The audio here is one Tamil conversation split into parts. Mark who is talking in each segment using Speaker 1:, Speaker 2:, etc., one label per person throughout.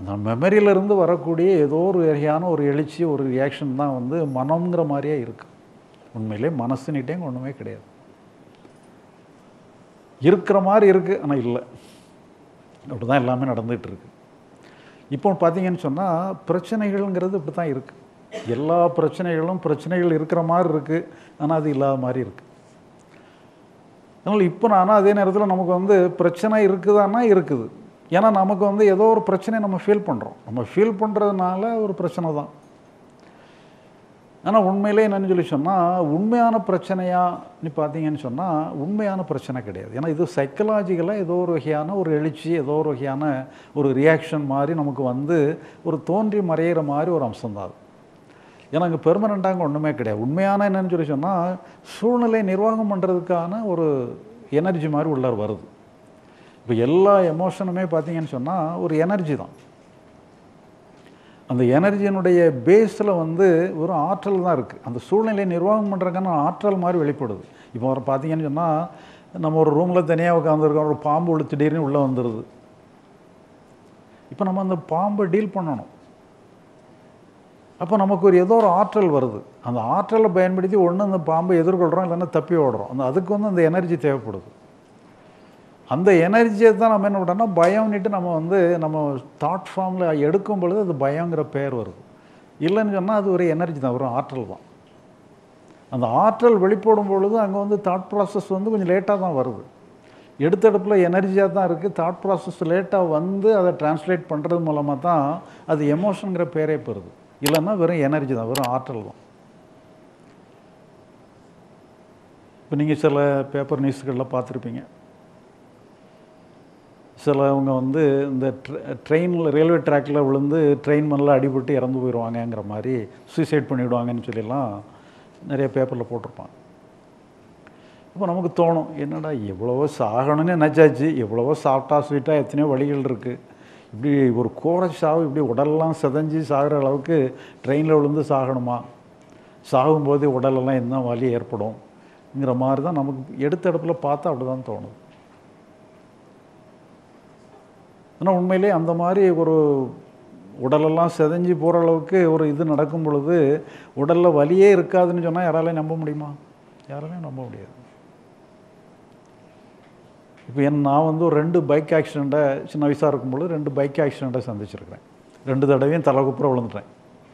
Speaker 1: அந்த மெமரியிலேருந்து வரக்கூடிய ஏதோ ஒரு வகையான ஒரு எழுச்சி ஒரு ரியாக்ஷன் தான் வந்து மனம்ங்கிற மாதிரியே இருக்குது உண்மையிலே மனசுனிட்டேங்க ஒன்றுமே கிடையாது இருக்கிற மாதிரி இருக்குது ஆனால் இல்லை அப்படி தான் எல்லாமே நடந்துகிட்டு இருக்கு இப்போ பார்த்தீங்கன்னு சொன்னால் பிரச்சனைகள்ங்கிறது இப்படி தான் இருக்குது எல்லா பிரச்சனைகளும் பிரச்சனைகள் இருக்கிற மாதிரி இருக்குது ஆனால் அது இல்லாத மாதிரி இருக்குது அதனால் இப்போ நானும் அதே நேரத்தில் நமக்கு வந்து பிரச்சனை இருக்குதான்னா இருக்குது ஏன்னா நமக்கு வந்து ஏதோ ஒரு பிரச்சனையை நம்ம ஃபீல் பண்ணுறோம் நம்ம ஃபீல் பண்ணுறதுனால ஒரு பிரச்சனை தான் ஆனால் உண்மையிலே என்னன்னு சொல்லி சொன்னால் உண்மையான பிரச்சனையான்னு பார்த்தீங்கன்னு சொன்னால் உண்மையான பிரச்சனை கிடையாது ஏன்னா இது சைக்கலாஜிக்கலாக ஏதோ ஒரு வகையான ஒரு எழுச்சி ஏதோ ஒரு வகையான ஒரு ரியாக்ஷன் மாதிரி நமக்கு வந்து ஒரு தோன்றி மறையிற மாதிரி ஒரு அம்சம் தான் அது ஏன்னா அங்கே பெர்மனண்ட்டாங்க ஒன்றுமே கிடையாது உண்மையான என்னன்னு சொல்லி சொன்னால் சூழ்நிலை நிர்வாகம் பண்ணுறதுக்கான ஒரு எனர்ஜி மாதிரி உள்ளார் வருது இப்போ எல்லா எமோஷனுமே பார்த்தீங்கன்னு சொன்னால் ஒரு எனர்ஜி தான் அந்த எனர்ஜியினுடைய பேஸில் வந்து ஒரு ஆற்றல் தான் இருக்குது அந்த சூழ்நிலையை நிர்வாகம் பண்ணுறதுக்கான ஆற்றல் மாதிரி வெளிப்படுது இப்போ ஒரு பார்த்தீங்கன்னு சொன்னால் நம்ம ஒரு ரூமில் தனியாக உட்காந்துருக்கோம் ஒரு பாம்பு உள்ள திடீர்னு உள்ளே வந்துடுது இப்போ நம்ம அந்த பாம்பை டீல் பண்ணணும் அப்போ நமக்கு ஒரு ஏதோ ஒரு ஆற்றல் வருது அந்த ஆற்றலை பயன்படுத்தி ஒன்று அந்த பாம்பை எதிர்கொள்கிறோம் இல்லைன்னா தப்பி ஓடுறோம் அந்த அதுக்கு வந்து அந்த எனர்ஜி தேவைப்படுது அந்த எனர்ஜியை தான் நம்ம என்ன பண்ணுறோம்னா பயம்னுட்டு நம்ம வந்து நம்ம தாட் ஃபார்மில் எடுக்கும் பொழுது அது பயங்கிற பேர் வருது இல்லைன்னு சொன்னால் அது ஒரு எனர்ஜி தான் ஒரு ஆற்றல் தான் அந்த ஆற்றல் வெளிப்படும் பொழுது அங்கே வந்து தாட் ப்ராசஸ் வந்து கொஞ்சம் லேட்டாக தான் வருது எடுத்தடுப்பில் எனர்ஜியாக தான் இருக்குது தாட் ப்ராசஸ் லேட்டாக வந்து அதை டிரான்ஸ்லேட் பண்ணுறது மூலமாக தான் அது எமோஷனுங்கிற பேரே பெறுது இல்லைன்னா வெறும் எனர்ஜி தான் வெறும் ஆற்றல் தான் இப்போ நீங்கள் சில பேப்பர் நியூஸ்களில் பார்த்துருப்பீங்க சிலவங்க வந்து இந்த ட்ரெயினில் ரயில்வே ட்ராக்கில் விழுந்து ட்ரெயின் மேலே அடிபட்டு இறந்து போயிடுவாங்கங்கிற மாதிரி சூசைட் பண்ணிவிடுவாங்கன்னு சொல்லிலாம் நிறைய பேப்பரில் போட்டிருப்பாங்க இப்போ நமக்கு தோணும் என்னடா எவ்வளவோ சாகணும்னு நினச்சாச்சு எவ்வளவோ சாஃப்டாக ஸ்வீட்டாக எத்தனையோ வழிகள் இருக்குது இப்படி ஒரு கோர சாவு இப்படி உடலெல்லாம் செதஞ்சு சாகிற அளவுக்கு ட்ரெயினில் விழுந்து சாகணுமா சாகும்போது உடலெல்லாம் என்ன வலி ஏற்படும்ங்கிற மாதிரி தான் நமக்கு எடுத்த இடத்துல பார்த்தா அப்படி தான் தோணுது ஆனால் உண்மையிலே அந்த மாதிரி ஒரு உடலெல்லாம் செதஞ்சு போகிற அளவுக்கு ஒரு இது நடக்கும் பொழுது உடலில் வலியே இருக்காதுன்னு சொன்னால் யாராலையும் நம்ப முடியுமா யாராலையும் நம்ப முடியாது இப்போ என் நான் வந்து ஒரு ரெண்டு பைக் ஆக்சிடெண்ட்டை சின்ன வயசாக இருக்கும்பொழுது ரெண்டு பைக் ஆக்சிடெண்ட்டை சந்திச்சிருக்கிறேன் ரெண்டு தடவையும் தலைகுப்புற விழுந்துட்டேன்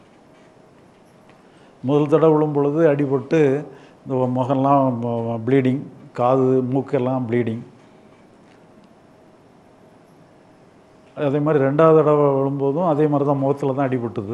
Speaker 1: முதல் தடவை விழும் பொழுது அடிபட்டு இந்த முகம்லாம் ப்ளீடிங் காது மூக்கெல்லாம் ப்ளீடிங் அதே மாதிரி ரெண்டாவது தடவை விழும்போதும் அதே மாதிரி தான் முகத்தில் தான் அடிபட்டுது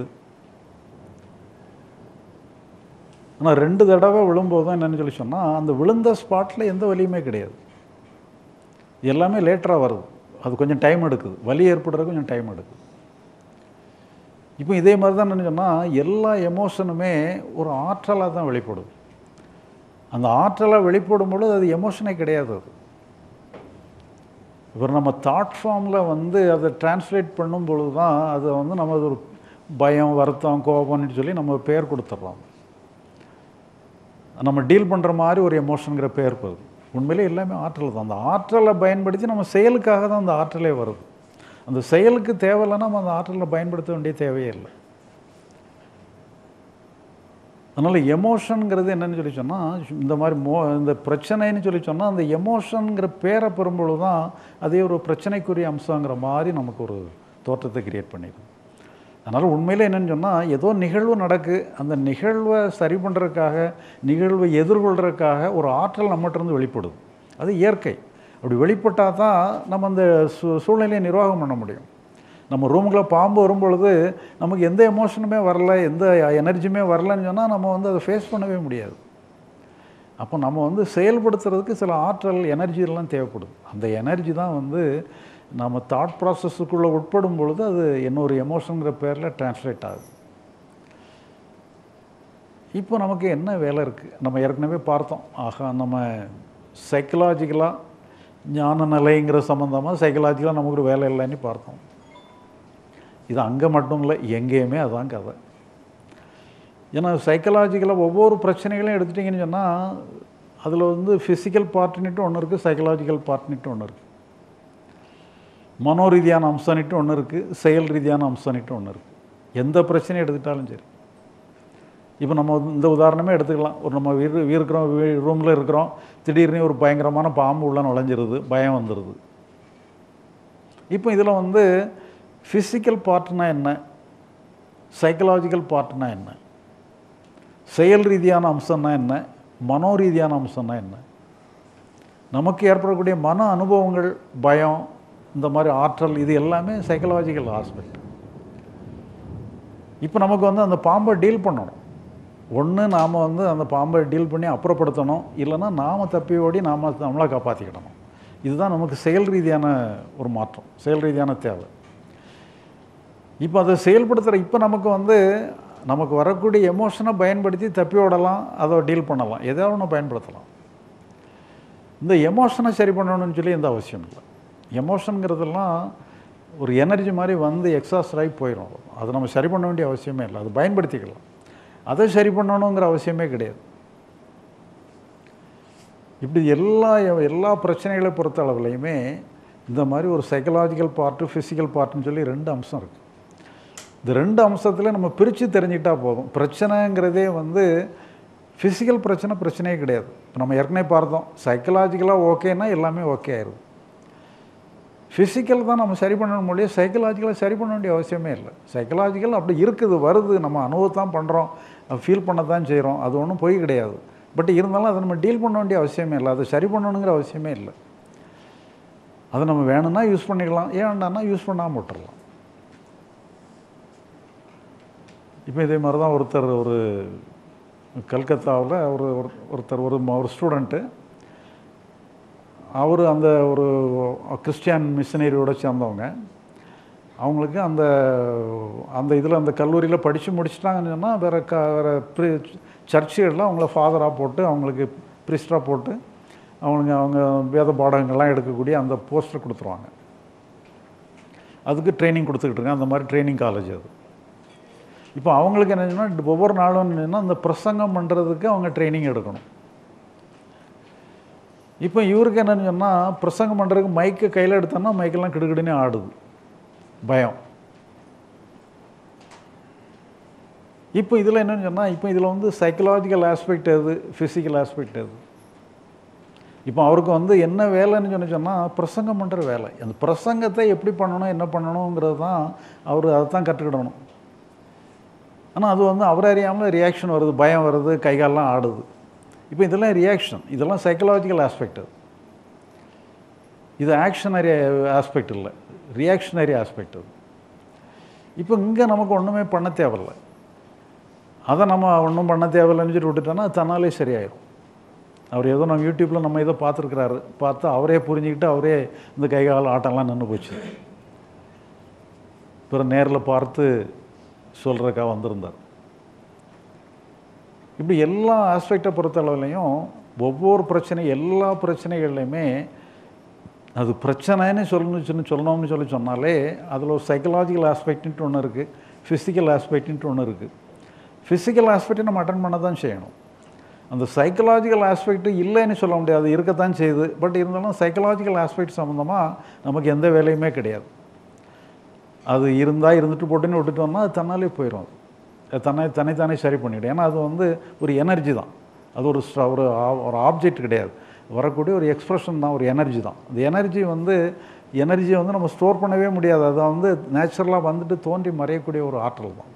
Speaker 1: ஆனால் ரெண்டு தடவை விழும்போதும் என்னென்னு சொல்லி சொன்னால் அந்த விழுந்த ஸ்பாட்டில் எந்த வலியுமே கிடையாது எல்லாமே லேட்டராக வருது அது கொஞ்சம் டைம் எடுக்குது வலி ஏற்படுறது கொஞ்சம் டைம் எடுக்குது இப்போ இதே மாதிரி தான் என்ன சொன்னால் எல்லா எமோஷனுமே ஒரு ஆற்றலாக தான் வெளிப்படுது அந்த ஆற்றலாக வெளிப்படும் பொழுது அது எமோஷனே கிடையாது அது இப்போ நம்ம தாட் ஃபார்மில் வந்து அதை டிரான்ஸ்லேட் பண்ணும் பொழுது தான் அது வந்து நம்ம அது ஒரு பயம் வருத்தம் கோபம்னு சொல்லி நம்ம பேர் கொடுத்துட்றோம் நம்ம டீல் பண்ணுற மாதிரி ஒரு எமோஷனுங்கிற பேர் போகுது உண்மையிலே எல்லாமே ஆற்றல் தான் அந்த ஆற்றலை பயன்படுத்தி நம்ம செயலுக்காக தான் அந்த ஆற்றலே வருது அந்த செயலுக்கு தேவையில்லைன்னா நம்ம அந்த ஆற்றலை பயன்படுத்த வேண்டிய தேவையே இல்லை அதனால் எமோஷனுங்கிறது என்னன்னு சொல்லி சொன்னால் இந்த மாதிரி மோ இந்த பிரச்சனைன்னு சொல்லி சொன்னால் அந்த எமோஷனுங்கிற பேரை பெறும்பொழுது தான் அதே ஒரு பிரச்சனைக்குரிய அம்சங்கிற மாதிரி நமக்கு ஒரு தோற்றத்தை கிரியேட் பண்ணிடும் அதனால் உண்மையில் என்னென்னு சொன்னால் ஏதோ நிகழ்வு நடக்கு அந்த நிகழ்வை சரி பண்ணுறதுக்காக நிகழ்வை எதிர்கொள்கிறதுக்காக ஒரு ஆற்றல் நம்மகிட்டருந்து வெளிப்படுது அது இயற்கை அப்படி வெளிப்பட்டால் தான் நம்ம அந்த சூ சூழ்நிலையை நிர்வாகம் பண்ண முடியும் நம்ம ரூமுக்குள்ள பாம்பு வரும்பொழுது நமக்கு எந்த எமோஷனுமே வரல எந்த எனர்ஜியுமே வரலன்னு சொன்னால் நம்ம வந்து அதை ஃபேஸ் பண்ணவே முடியாது அப்போ நம்ம வந்து செயல்படுத்துறதுக்கு சில ஆற்றல் எனர்ஜியெல்லாம் தேவைப்படுது அந்த எனர்ஜி தான் வந்து நம்ம தாட் ப்ராசஸுக்குள்ளே உட்படும் பொழுது அது இன்னொரு எமோஷனுங்கிற பேரில் டிரான்ஸ்லேட் ஆகுது இப்போ நமக்கு என்ன வேலை இருக்குது நம்ம ஏற்கனவே பார்த்தோம் ஆகா நம்ம சைக்கலாஜிக்கலாக ஞான நிலைங்கிற சம்மந்தமாக சைக்கலாஜிக்கலாக நமக்கு ஒரு வேலை இல்லைன்னு பார்த்தோம் இது அங்கே மட்டும் இல்லை எங்கேயுமே அதான் கதை ஏன்னா சைக்கலாஜிக்கலாக ஒவ்வொரு பிரச்சனைகளையும் எடுத்துட்டிங்கன்னு சொன்னால் அதில் வந்து ஃபிசிக்கல் பார்ட்னிட்டு ஒன்று இருக்குது சைக்கலாஜிக்கல் பார்ட்னிட்டு ஒன்று இருக்குது மனோ ரீதியான அம்சம்னுட்டு ஒன்று இருக்குது செயல் ரீதியான அம்சம்னுட்டு ஒன்று இருக்குது எந்த பிரச்சனையும் எடுத்துக்கிட்டாலும் சரி இப்போ நம்ம வந்து இந்த உதாரணமே எடுத்துக்கலாம் ஒரு நம்ம வீடு வீ இருக்கிறோம் ரூமில் இருக்கிறோம் திடீர்னு ஒரு பயங்கரமான பாம்பு உள்ள நுழைஞ்சிருது பயம் வந்துடுது இப்போ இதில் வந்து ஃபிசிக்கல் பார்ட்னா என்ன சைக்கலாஜிக்கல் பார்ட்னா என்ன செயல் ரீதியான அம்சம்னா என்ன மனோ ரீதியான அம்சம்னா என்ன நமக்கு ஏற்படக்கூடிய மன அனுபவங்கள் பயம் இந்த மாதிரி ஆற்றல் இது எல்லாமே சைக்கலாஜிக்கல் ஆஸ்பெக்ட் இப்போ நமக்கு வந்து அந்த பாம்பை டீல் பண்ணணும் ஒன்று நாம் வந்து அந்த பாம்பை டீல் பண்ணி அப்புறப்படுத்தணும் இல்லைன்னா நாம் தப்பி ஓடி நாம் நம்மளை காப்பாற்றிக்கிடணும் இதுதான் நமக்கு செயல் ரீதியான ஒரு மாற்றம் செயல் ரீதியான தேவை இப்போ அதை செயல்படுத்துகிற இப்போ நமக்கு வந்து நமக்கு வரக்கூடிய எமோஷனை பயன்படுத்தி தப்பி ஓடலாம் அதை டீல் பண்ணலாம் ஏதாவது ஒன்று பயன்படுத்தலாம் இந்த எமோஷனை சரி பண்ணணும்னு சொல்லி எந்த அவசியம் இல்லை எமோஷனுங்கிறதெல்லாம் ஒரு எனர்ஜி மாதிரி வந்து எக்ஸாஸ்ட் ஆகி போயிடும் அதை நம்ம சரி பண்ண வேண்டிய அவசியமே இல்லை அது பயன்படுத்திக்கலாம் அதை சரி பண்ணணுங்கிற அவசியமே கிடையாது இப்படி எல்லா எல்லா பிரச்சனைகளை பொறுத்த அளவுலையுமே இந்த மாதிரி ஒரு சைக்கலாஜிக்கல் பார்ட்டு ஃபிசிக்கல் பார்ட்டுன்னு சொல்லி ரெண்டு அம்சம் இருக்குது இந்த ரெண்டு அம்சத்தில் நம்ம பிரித்து தெரிஞ்சிட்டா போதும் பிரச்சனைங்கிறதே வந்து ஃபிசிக்கல் பிரச்சனை பிரச்சனையே கிடையாது இப்போ நம்ம ஏற்கனவே பார்த்தோம் சைக்கலாஜிக்கலாக ஓகேன்னா எல்லாமே ஓகே ஆயிடுது ஃபிசிக்கல் தான் நம்ம சரி பண்ணணும் மொழியே சைக்கலாஜிக்கலாக சரி பண்ண வேண்டிய அவசியமே இல்லை சைக்கலாஜிக்கல் அப்படி இருக்குது வருது நம்ம அனுபவத்தான் பண்ணுறோம் ஃபீல் பண்ண தான் செய்கிறோம் அது ஒன்றும் பொய் கிடையாது பட் இருந்தாலும் அதை நம்ம டீல் பண்ண வேண்டிய அவசியமே இல்லை அதை சரி பண்ணணுங்கிற அவசியமே இல்லை அதை நம்ம வேணும்னா யூஸ் பண்ணிக்கலாம் ஏன் வேண்டாம்னா யூஸ் பண்ணாமல் விட்டுறலாம் இப்போ இதே மாதிரி தான் ஒருத்தர் ஒரு கல்கத்தாவில் ஒரு ஒரு- ஒருத்தர் ஒரு ம- ஒரு ஸ்டூடெண்ட்டு அவர் அந்த ஒரு கிறிஸ்டியன் மிஷினரியோட சேர்ந்தவங்க அவங்களுக்கு அந்த அந்த இதில் அந்த கல்லூரியில் படித்து முடிச்சிட்டாங்கன்னு சொன்னால் வேறு க வேறு ப்ரி சர்ச்சுகளில் அவங்கள ஃபாதராக போட்டு அவங்களுக்கு ப்ரிஸ்டாக போட்டு அவங்களுக்கு அவங்க வேத பாடங்கள்லாம் எடுக்கக்கூடிய அந்த போஸ்டர் கொடுத்துருவாங்க அதுக்கு ட்ரைனிங் கொடுத்துக்கிட்டு இருக்காங்க அந்த மாதிரி ட்ரைனிங் காலேஜ் அது இப்போ அவங்களுக்கு என்னன்னா ஒவ்வொரு நாளும் என்னன்னா அந்த பிரசங்கம் பண்ணுறதுக்கு அவங்க ட்ரைனிங் எடுக்கணும் இப்போ இவருக்கு என்னன்னு சொன்னால் பிரசங்கம் பண்ணுறதுக்கு மைக்கை கையில் எடுத்தோன்னா மைக்கெல்லாம் கிடுகிடுன்னு ஆடுது பயம் இப்போ இதில் என்னன்னு சொன்னால் இப்போ இதில் வந்து சைக்கலாஜிக்கல் ஆஸ்பெக்ட் எது ஃபிசிக்கல் ஆஸ்பெக்ட் எது இப்போ அவருக்கு வந்து என்ன வேலைன்னு சொல்லி சொன்னால் பிரசங்கம் பண்ணுற வேலை அந்த பிரசங்கத்தை எப்படி பண்ணணும் என்ன பண்ணணுங்கிறது தான் அவர் அதை தான் கற்றுக்கிடணும் ஆனால் அது வந்து அவர் அறியாமல் ரியாக்ஷன் வருது பயம் வருது கை கால்லாம் ஆடுது இப்போ இதெல்லாம் ரியாக்ஷன் இதெல்லாம் சைக்கலாஜிக்கல் ஆஸ்பெக்ட் அது இது ஆக்ஷனரி ஆஸ்பெக்ட் இல்லை ரியாக்ஷனரி ஆஸ்பெக்ட் அது இப்போ இங்கே நமக்கு ஒன்றுமே பண்ண தேவையில்ல அதை நம்ம ஒன்றும் பண்ண தேவையில்லைன்னு சொல்லி விட்டுட்டோன்னா அது தன்னாலே சரியாயிடும் அவர் ஏதோ நம்ம யூடியூப்பில் நம்ம ஏதோ பார்த்துருக்குறாரு பார்த்து அவரே புரிஞ்சுக்கிட்டு அவரே இந்த கை கால் ஆட்டம்லாம் நின்று போச்சு பிறகு நேரில் பார்த்து சொல்கிறக்கா வந்திருந்தார் இப்படி எல்லா ஆஸ்பெக்டை பொறுத்த அளவுலையும் ஒவ்வொரு பிரச்சனை எல்லா பிரச்சனைகள்லையுமே அது பிரச்சனைன்னு சொல்லணுச்சுன்னு சொல்லணும்னு சொல்லி சொன்னாலே அதில் ஒரு சைக்கலாஜிக்கல் ஆஸ்பெக்ட்ன்ட்டு ஒன்று இருக்குது ஃபிசிக்கல் ஆஸ்பெக்ட்ன்ட்டு ஒன்று இருக்குது ஃபிசிக்கல் ஆஸ்பெக்டை நம்ம அட்டன் பண்ண தான் செய்யணும் அந்த சைக்கலாஜிக்கல் ஆஸ்பெக்ட் இல்லைன்னு சொல்ல முடியாது இருக்கத்தான் செய்யுது பட் இருந்தாலும் சைக்கலாஜிக்கல் ஆஸ்பெக்ட் சம்மந்தமாக நமக்கு எந்த வேலையுமே கிடையாது அது இருந்தால் இருந்துட்டு போட்டுன்னு விட்டுட்டோம்னா அது தன்னாலே போயிடும் அது அது தன்னை தன்னைத்தானே சரி பண்ணிவிடும் ஏன்னா அது வந்து ஒரு எனர்ஜி தான் அது ஒரு ஸ்ட- ஒரு ஆ- ஒரு ஆப்ஜெக்ட் கிடையாது வரக்கூடிய ஒரு எக்ஸ்பிரஷன் தான் ஒரு எனர்ஜி தான் அந்த எனர்ஜி வந்து எனர்ஜியை வந்து நம்ம ஸ்டோர் பண்ணவே முடியாது அது வந்து நேச்சுரலாக வந்துட்டு தோன்றி மறையக்கூடிய ஒரு ஆற்றல் தான்